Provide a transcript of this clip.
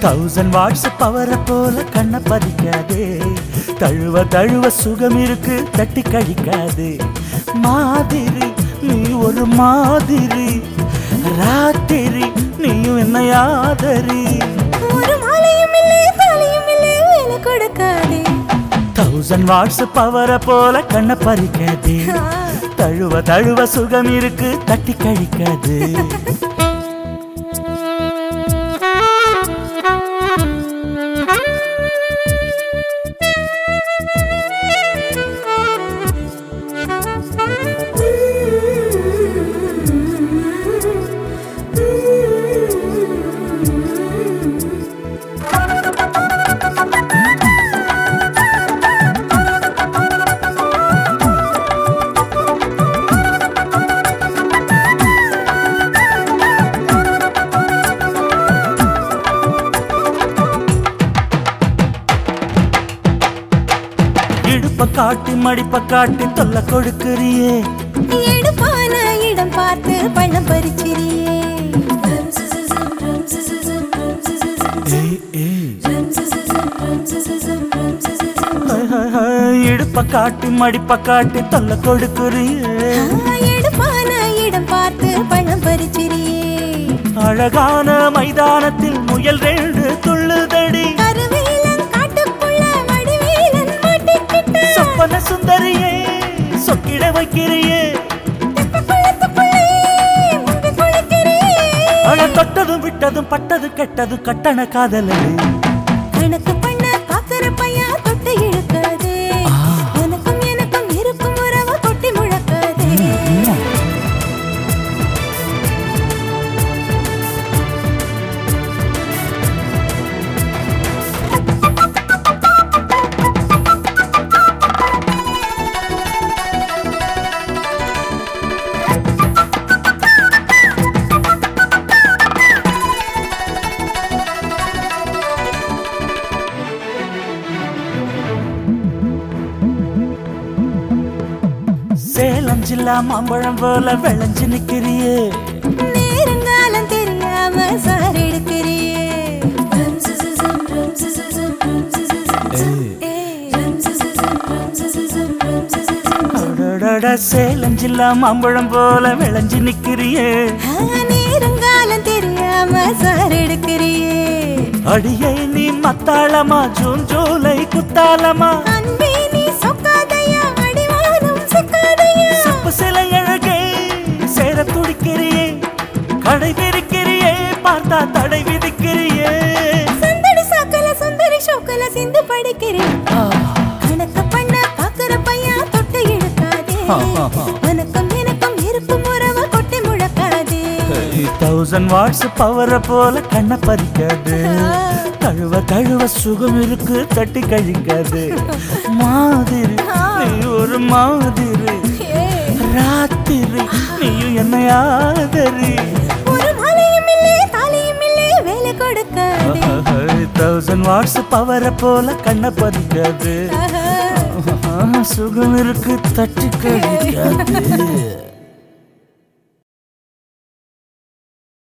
Thousand watts பவரை போல கண்ணை பறிக்காதே தழுவ தழுவ சுகம் இருக்கு தட்டி கழிக்காது மாதிரி நீ ஒரு மாதிரி ராத்திரி நீயும் என்னை ஆதரி ஒரு மாலையும் இல்லை தாலியும் இல்லை வேலை கொடுக்காதே தௌசண்ட் வாட்ஸ் பவரை போல கண்ணை பறிக்காதே தழுவ தழுவ சுகம் இருக்கு தட்டி கழிக்காது இடுப்ப காட்டி மடிப்ப காட்டி தொல்லை கொடுக்குறியே எடுப்பான இடம் பார்த்து பழம் பறிச்சிரியே ஏய், ஏய். Hi, hi, hi. இடுப்ப காட்டி மடிப்ப காட்டி தொல்லை கொடுக்குறியே எடுப்பான இடம் பார்த்து பழம் பறிச்சிரியே அழகான மைதானத்தில் முயல் ரெண்டு துள்ளுதடி கருவேலன் காட்டுக்குள்ள வடிவேலன் மாட்டிக்கிட்ட சொப்பன சுந்தரியே சொக்கிட வைக்கிறியே குளத்துக்குள்ளே முங்கி குளிக்கிறியே அழ தொட்டதும் விட்டதும் பட்டது கெட்டது கட்டண காதலடி கணக்கு பண்ண பாக்குற பையன் தொட்டு இழுக்காதே உனக்கும் எனக்கும் இருக்கும் உறவு கொட்டி முழக்காதே சேலம் ஜில்லா மாம்பழம் போல விளைஞ்சு நிக்கிறியே நேரங்காலம் தெரியாம சார் எடுக்கிறியே அடடட, சேலம் ஜில்லா மாம்பழம் போல விளைஞ்சு நிக்கிறியே நேரங்காலம் தெரியாம சார் எடுக்கிறியே அடியை நீ மத்தாளமா ஜூன் ஜூலை குத்தாலமா அன்பே நீ சொக்காதையா அடிவானம் சிக்காதையா சிப்பு சிலை அழகே சேர துடிக்கிறியே கடை விரிக்கிறியே பார்த்தா தடை விதிக்கிறியே சுந்தரி சாக்கல சுந்தரி ஷோக்கல சிந்து படிக்கிறேன் கணக்கு பண்ண பாக்குற பையன் தொட்டு இழுக்காதே உனக்கும் எனக்கும் இருக்கும் உறவு கொட்டி முழக்காதே தௌசண்ட் வாட்ஸ் பவரை போல கண்ணை பறிக்காது தழுவ தழுவ சுகம் இருக்கு தட்டி கழிக்காது மாதிரி நீ ஒரு மாதிரி ராத்திரி நீயும் என்னை ஆதரி ஒரு மாலையும் இல்லை தாலியும் இல்லை வேலை கொடுக்காதே தௌசண்ட் வாட்ஸ் பவரை போல கண்ணை பறிக்காது சுகம் இருக்கு தட்டி கழிக்காது